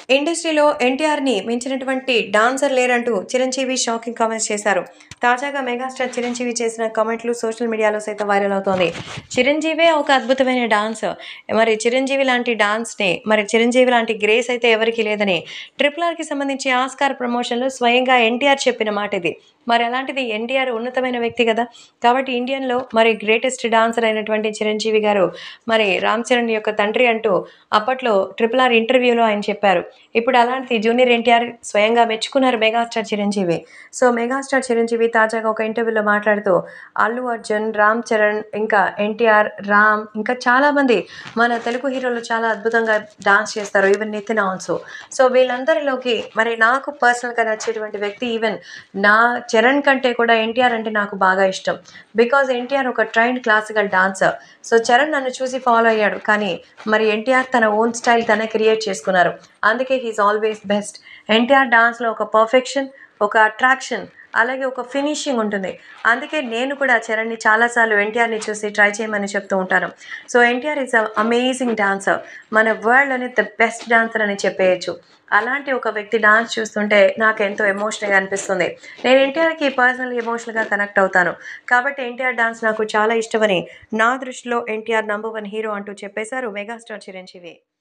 ఇండస్ట్రీలో ఎన్టీఆర్ని మించినటువంటి డాన్సర్ లేరంటూ చిరంజీవి షాకింగ్ కామెంట్స్ చేశారు తాజాగా మెగాస్టార్ చిరంజీవి చేసిన కామెంట్లు సోషల్ మీడియాలో సైతం వైరల్ అవుతోంది చిరంజీవే ఒక అద్భుతమైన డాన్స్ మరి చిరంజీవి లాంటి డాన్స్ని మరి చిరంజీవి లాంటి గ్రేస్ అయితే ఎవరికి లేదని ట్రిపుల్ ఆర్కి సంబంధించి ఆస్కార్ ప్రమోషన్లో స్వయంగా ఎన్టీఆర్ చెప్పిన మాట ఇది మరి అలాంటిది ఎన్టీఆర్ ఉన్నతమైన వ్యక్తి కదా కాబట్టి ఇండియన్లో మరి గ్రేటెస్ట్ డాన్సర్ అయినటువంటి చిరంజీవి గారు మరి రామ్ చరణ్ యొక్క తండ్రి అంటూ అప్పట్లో ట్రిపుల్ ఆర్ ఇంటర్వ్యూలో ఆయన చెప్పారు ఇప్పుడు అలాంటి జూనియర్ ఎన్టీఆర్ స్వయంగా మెచ్చుకున్నారు megastar Chiranjeevi so megastar Chiranjeevi తాజాగా ఒక ఇంటర్వ్యూలో మాట్లాడుతూ అల్లు అర్జున్ రామ్ చరణ్ ఇంకా ఎన్టీఆర్ రామ్ ఇంకా చాలామంది మన తెలుగు హీరోలు చాలా అద్భుతంగా డాన్స్ చేస్తారు ఈవెన్ నితిన్ ఆల్సో సో వీళ్ళందరిలోకి మరి నాకు పర్సనల్గా నచ్చేటువంటి వ్యక్తి ఈవెన్ నా చరణ్ కంటే కూడా ఎన్టీఆర్ అంటే నాకు బాగా ఇష్టం బికాజ్ ఎన్టీఆర్ ఒక trained classical dancer so Charan నన్ను చూసి ఫాలో అయ్యాడు కానీ మరి ఎన్టీఆర్ తన ఓన్ స్టైల్ తన క్రియేట్ చేసుకున్నారు అందుకే హీస్ ఆల్వేస్ బెస్ట్ ఎన్టీఆర్ డాన్స్లో ఒక పర్ఫెక్షన్ ఒక అట్రాక్షన్ అలాగే ఒక ఫినిషింగ్ ఉంటుంది అందుకే నేను కూడా చరణ్ని చాలాసార్లు ఎన్టీఆర్ని చూసి ట్రై చేయమని చెప్తూ ఉంటాను so NTR is a amazing dancer మన వరల్డ్లోనే ద బెస్ట్ డాన్సర్ అని చెప్పేయచ్చు అలాంటి ఒక వ్యక్తి డాన్స్ చూస్తుంటే నాకు ఎంతో ఎమోషనల్గా అనిపిస్తుంది నేను ఎన్టీఆర్కి పర్సనల్ ఎమోషనల్గా కనెక్ట్ అవుతాను కాబట్టి ఎన్టీఆర్ డాన్స్ నాకు చాలా ఇష్టమని నా దృష్టిలో ఎన్టీఆర్ నంబర్ వన్ హీరో అంటూ చెప్పేశారు మెగాస్టార్ చిరంజీవి